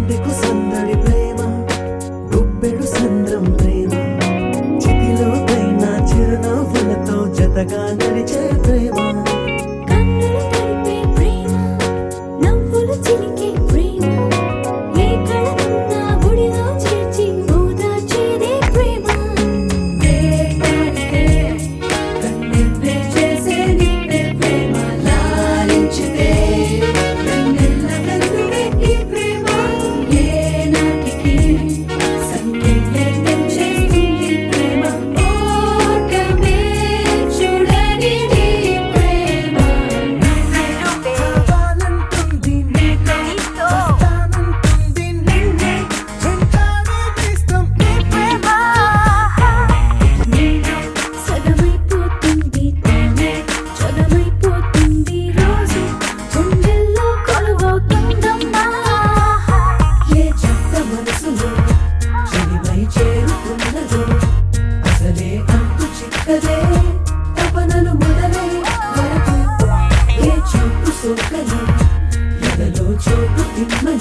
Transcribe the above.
గుండెకు సందడి ప్రేమ గుప్పెడు సంద్రం ప్రేమ చితిలోకైనా చిరునవ్వులతో జతగా నడిచే ప్రేమ కన్నులు తడిపే ప్రేమ నవ్వులు చిలికే ప్రేమ ఏ కళనున్నా ఒడిలో చేర్చి ఓదార్చేదే ప్రేమ వేటాడితే కన్నెత్తే చేసే నిప్పే ప్రేమ లాలించితే కన్నెల్ల వెన్నువే ఈ ప్రేమ ఏ నాటికి సంకెళ్ళే తెంచేస్తుంది ప్రేమ ఓటమే చూడని నీ ప్రేమ కావాలంటుంది నీతో వస్తానంటుంది నిన్నే వెంటాడేదిష్టం ఈ ప్రేమ నేను సగమైపోతుంది తానే జగమైపోతుంది రోజు గుండెల్లో కొలువవుతుందమ్మా ఏ చెత్త మనసులో చెలివై చేరుతున్నదో అసలే అంతు చిక్కదే తపనలు మొదలై వరకు ఏ చూపు సోకని ఎదలో చోటు తిమ్మని